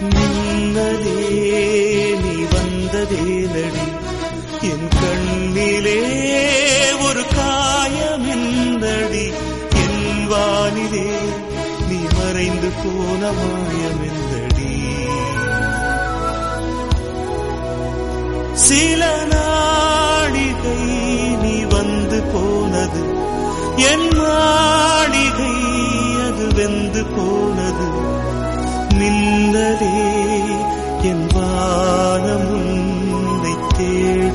மின்னலே நீ வந்ததேனடி என் கண்ணிலே ஒரு காயமெந்தடி என் வானிலே நீ மறைந்து போன மாயமெந்தடி சில நாடிகை நீ வந்து போனது என் மாளிகை அது வெந்து போனது மின்னலே என் வானம் உன்னை தேட